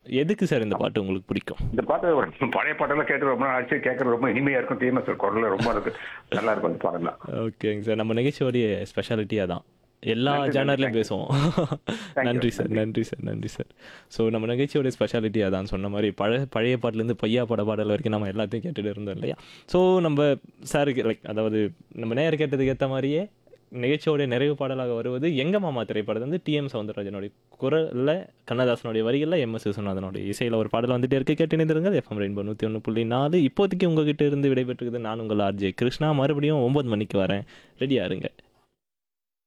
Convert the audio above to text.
எதுக்கு சார் இந்த பாட்டு உங்களுக்கு பிடிக்கும் இந்த பாட்டு ஒரு பழைய பாட்டெல்லாம் கேட்டு ரொம்ப நாள் ஆச்சு கேட்கறது ரொம்ப இனிமையா இருக்கும் டிஎம்எஸ் குரல்ல ரொம்ப இருக்கு நல்லா இருக்கும் அந்த பாடலாம் ஓகேங்க சார் நம்ம நிகழ்ச்சியோடைய ஸ்பெஷாலிட்டி அதான் எல்லா நன்றி, ஜேனர்லையும் thank you. பேசுவோம் you, நன்றி சார் நன்றி சார் நன்றி சார் ஸோ நம்ம நிகழ்ச்சியோட ஸ்பெஷாலிட்டி அதான் சொன்ன மாதிரி பழைய பழைய பாட்டுலேருந்து பையா பட பாடல் வரைக்கும் நம்ம எல்லாத்தையும் கேட்டுட்டு இருந்தோம் இல்லையா ஸோ நம்ம சாருக்கு லைக் அதாவது நம்ம நேர் கேட்டதுக்கு ஏற்ற மாதிரியே நிகழ்ச்சியோடைய நிறைவு பாடலாக வருவது எங்க மாமா திரைப்படம் வந்து டிஎம் சவுந்தரராஜனுடைய குரலில் கண்ணதாசனுடைய வரிகளில் எம் எஸ் விஸ்வநாதனுடைய இசையில் ஒரு பாடல் வந்துட்டே இருக்கு கேட்டு இணைந்திருங்கள் எஃப்எம் ரெயின்போ நூற்றி ஒன்று புள்ளி நாலு இப்போதைக்கு உங்ககிட்ட இருந்து விடைபெற்றுக்குது நான் உங்கள் ஆர்ஜே கிருஷ்ணா மறுபடியும் ஒன்பது மணிக்கு வரேன் ரெடியா இருங்க